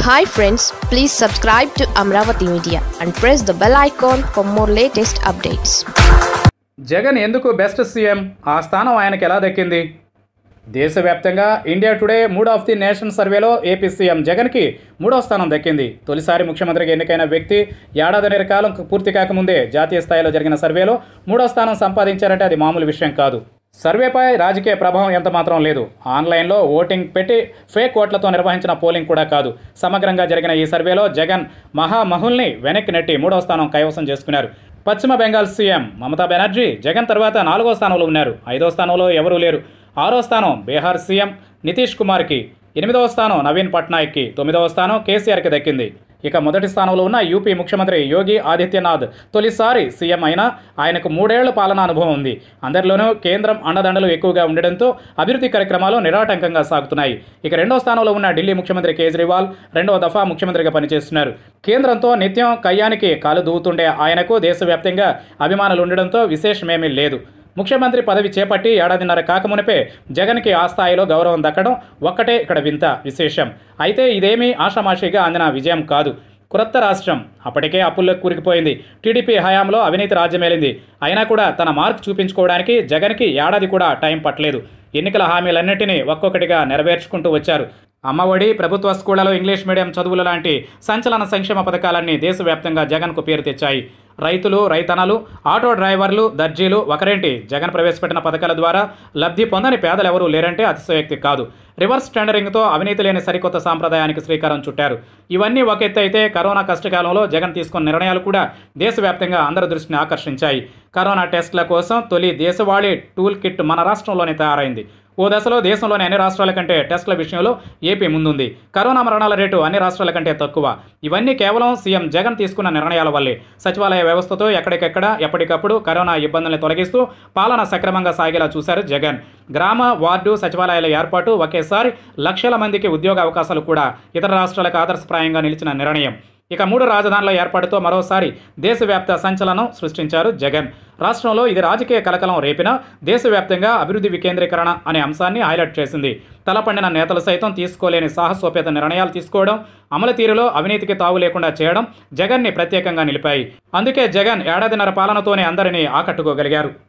hi friends please subscribe to Amaravati media and press the bell icon for more latest updates Jagan ఎందుకు best CM ఆ స్థానం ఆయనకి ఎలా దక్కింది దేశవ్యాప్తంగా India Today mood of the nation సర్వేలో ఏపీ సీఎం జగన్కి మూడో స్థానం దక్కింది తొలిసారి ముఖ్యమంత్రిగా ఎన్నికైన వ్యక్తి ఏడాదిన్నర కాలం పూర్తి కాకముందే జాతీయ స్థాయిలో జరిగిన సర్వేలో మూడో స్థానం సంపాదించారంటే అది మామూలు విషయం కాదు సర్వేపై రాజకీయ ప్రభావం ఎంత మాత్రం లేదు ఆన్లైన్లో ఓటింగ్ పెట్టి ఫేక్ ఓట్లతో నిర్వహించిన పోలింగ్ కూడా కాదు సమగ్రంగా జరిగిన ఈ సర్వేలో జగన్ మహామహుల్ని వెనక్కి నెట్టి మూడో స్థానం కైవసం చేసుకున్నారు పశ్చిమ బెంగాల్ సీఎం మమతా బెనర్జీ జగన్ తర్వాత నాలుగో స్థానంలో ఉన్నారు ఐదో స్థానంలో ఎవరూ లేరు ఆరో స్థానం బీహార్ సీఎం నితీష్ కుమార్కి ఎనిమిదవ స్థానం నవీన్ పట్నాయక్కి తొమ్మిదవ స్థానం కేసీఆర్కి దక్కింది ఇక మొదటి స్థానంలో ఉన్న యూపీ ముఖ్యమంత్రి యోగి ఆదిత్యనాథ్ తొలిసారి సీఎం అయినా ఆయనకు మూడేళ్ల పాలనా అనుభవం ఉంది అందరిలోనూ కేంద్రం అండదండలు ఎక్కువగా ఉండడంతో అభివృద్ధి కార్యక్రమాలు నిరాటంకంగా సాగుతున్నాయి ఇక రెండో స్థానంలో ఉన్న ఢిల్లీ ముఖ్యమంత్రి కేజ్రీవాల్ రెండవ దఫా ముఖ్యమంత్రిగా పనిచేస్తున్నారు కేంద్రంతో నిత్యం కయ్యానికి కాలు దూవుతుండే ఆయనకు దేశవ్యాప్తంగా అభిమానులు ఉండడంతో విశేషమేమీ లేదు ముఖ్యమంత్రి పదవి చేపట్టి ఏడాదిన్నర కాకమునిపే జగన్కి ఆ స్థాయిలో గౌరవం దక్కడం ఒక్కటే ఇక్కడ వింత విశేషం అయితే ఇదేమీ ఆషామాషిగా అందిన విజయం కాదు క్రొత్త రాష్ట్రం అప్పటికే అప్పుల్లో కూరుకుపోయింది టీడీపీ హయాంలో అవినీతి రాజ్యమేలింది అయినా కూడా తన మార్క్ చూపించుకోవడానికి జగన్కి ఏడాది కూడా టైం పట్టలేదు ఎన్నికల హామీలన్నింటినీ ఒక్కొక్కటిగా నెరవేర్చుకుంటూ వచ్చారు అమ్మఒడి ప్రభుత్వ స్కూళ్లలో ఇంగ్లీష్ మీడియం చదువులు లాంటి సంచలన సంక్షేమ పథకాలన్నీ దేశవ్యాప్తంగా జగన్కు పేరు తెచ్చాయి రైతులు రైతనలు ఆటో డ్రైవర్లు దర్జీలు ఒకరేంటి జగన్ ప్రవేశపెట్టిన పథకాల ద్వారా లబ్ధి పొందని పేదలు ఎవరూ లేరంటే అతిశయోక్తి కాదు రివర్స్ టెండరింగ్తో అవినీతి లేని సరికొత్త సాంప్రదాయానికి శ్రీకారం చుట్టారు ఇవన్నీ ఒక ఎత్తు అయితే కరోనా కష్టకాలంలో జగన్ తీసుకున్న నిర్ణయాలు కూడా దేశవ్యాప్తంగా అందరి దృష్టిని ఆకర్షించాయి కరోనా టెస్టుల కోసం తొలి దేశవాళీ టూల్ కిట్ మన రాష్ట్రంలోనే తయారైంది ఓ దశలో దేశంలోని అన్ని రాష్ట్రాల కంటే టెస్టుల విషయంలో ఏపీ ముందుంది కరోనా మరణాల రేటు అన్ని రాష్ట్రాల కంటే తక్కువ ఇవన్నీ కేవలం సీఎం జగన్ తీసుకున్న నిర్ణయాల వల్లే సచివాలయ వ్యవస్థతో ఎక్కడికెక్కడ ఎప్పటికప్పుడు కరోనా ఇబ్బందుల్ని తొలగిస్తూ పాలన సక్రమంగా సాగేలా చూశారు జగన్ గ్రామ వార్డు సచివాలయాల ఏర్పాటు ఒకేసారి లక్షల మందికి ఉద్యోగ అవకాశాలు కూడా ఇతర రాష్ట్రాలకు ఆదర్శప్రాయంగా నిలిచిన నిర్ణయం ఇక మూడు రాజధానుల ఏర్పాటుతో మరోసారి దేశవ్యాప్త సంచలనం సృష్టించారు జగన్ రాష్ట్రంలో ఇది రాజకీయ కలకలం రేపినా దేశవ్యాప్తంగా అభివృద్ధి వికేంద్రీకరణ అనే అంశాన్ని హైలైట్ చేసింది తలపండిన నేతలు సైతం తీసుకోలేని సాహసోపేత నిర్ణయాలు తీసుకోవడం అమలు తీరులో అవినీతికి తావు లేకుండా చేయడం జగన్ని ప్రత్యేకంగా నిలిపాయి అందుకే జగన్ ఏడాదిన్నర పాలనతోనే అందరినీ ఆకట్టుకోగలిగారు